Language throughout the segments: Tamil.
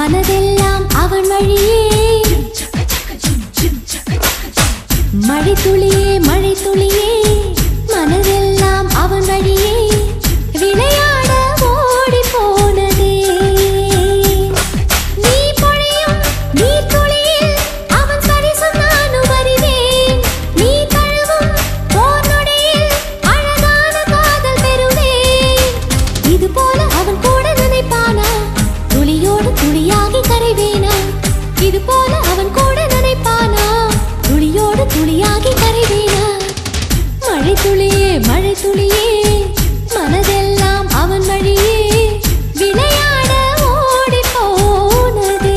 மனதெல்லாம் அவன் வழியே மழை துளியே மழை துளியே மனதெல்லாம் அவன் வழியே விளையாட ஓடி போனதே நீ பொழியும் நீர் துளியில் அவன் ஸ்பரிசம் நானும் அறிவேன் நீ தழுவும் ஓர் நொடியில் அழகான காதல் பெறுவேன் இது போல அவன் கூட நினைப்பானா துளியோடு துளியாகி கரைவேனா இது போல அவன் கூட நினைப்பானா துளியோடு துளியாகி கரைவேனா மழை துளியே மழை துளியே மனதெல்லாம் அவன் வழியே விளையாட ஓடி போனதே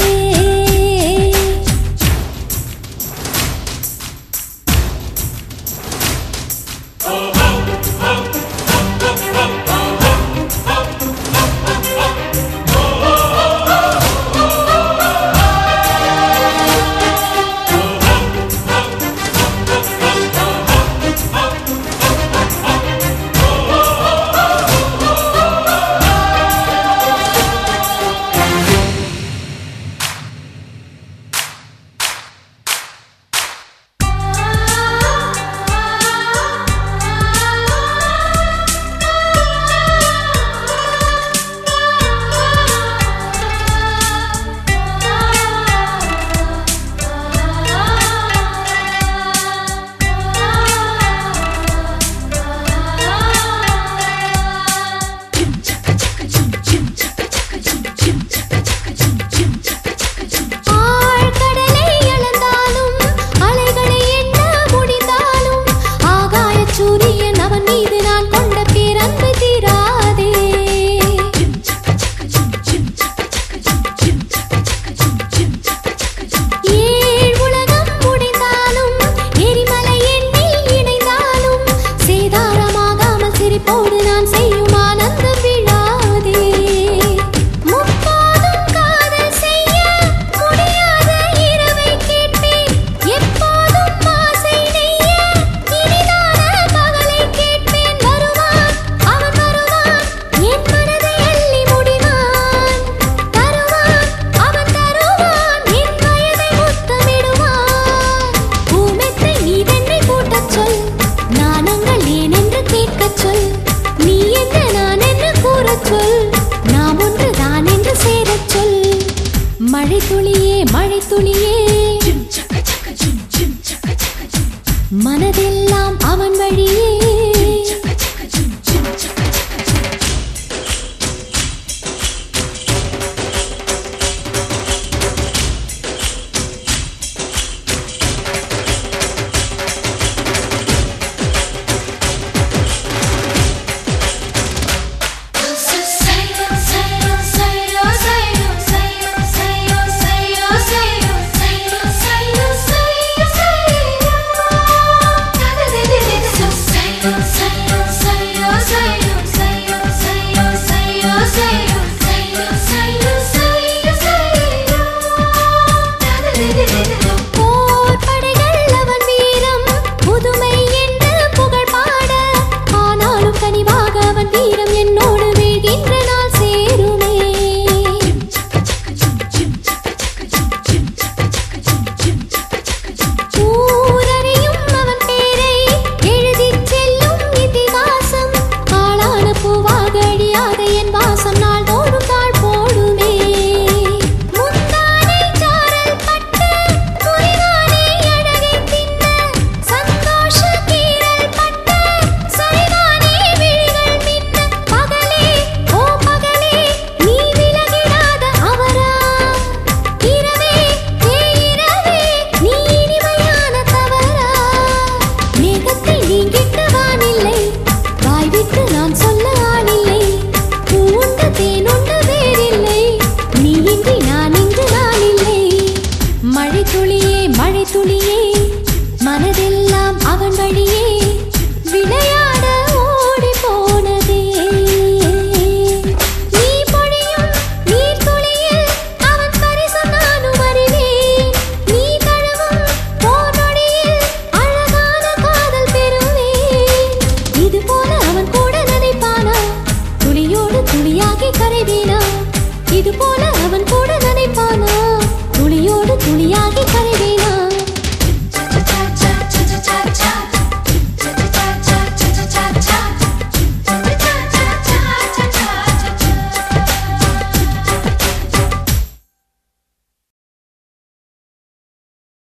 ஆழ்கடலை அளந்தாலும் அலைகளை எண்ண முடிந்தாலும் ஆகாயச் சூரியன் அவன் மீது நான் கொண்ட பேரன்பு தீராதே ஏழ் உலகம் உடைந்தாலும் எரிமலை எண்ணில் இணைந்தாலும் சேதாரமாகாமல் சிரிப்போடு நான் செய்யும் ஆனந்தம் விழாதே முப்போதும் காதல் செய்ய முடியாத இரவை கேட்பேன் எப்போதும் ஆசை நெய்ய இனிதான பகலை கேட்பேன் வருவான் அவன் வருவான் என் மனதை அள்ளி முடிவான் தருவான் அவன் தருவான் என் வயதை முத்தமிடுவான் பூமெத்தை நீதென்னை கூட்டச் சொல் நாணங்கள் ஏனென்று கேட்கச் சொல் நீ என்ன நான் என்று கூறச் சொல் நாம் ஒன்று தான் என்று சேரச் சொல் மழை துளியே மழை துளியே மனதெல்லாம் அவன் வழியே போர் படைகள் அவன் வீரம் புதுமை என்று புகழ் பாட ஆனாலும் கனிவாக அவன் வீரம் என்னோடு வீழ்கின்ற நாள் சேருமே ஊரறியும் அவன் பேரை எழுதிச் செல்லும் இதிகாசம் ஆளான பூவாக அழியாத என் வாசம் நாள்தோறும் தாழ் போடுமே முந்தானை சாரல் பட்டு முறிவானே அழகை தின்ன சந்தோஷ கீரல் பட்டு சரிவானே விழிகள் மின்ன பகலே ஓ பகலே நீ விலகிடாத அவரா இரவே ஏ இரவே நீ இனிமையான தவறா மேகத்தை நீங்கிட்டு வானில்லை வாய் விட்டு நான் சொல்ல ஆளில்லை பூண்டு தேனுண்டு வேறில்லை நீ இன்றி நான் இன்று நான் இல்லை மழை துளியே மழை துளியே மனதெல்லாம் அவன் வழியே விளையா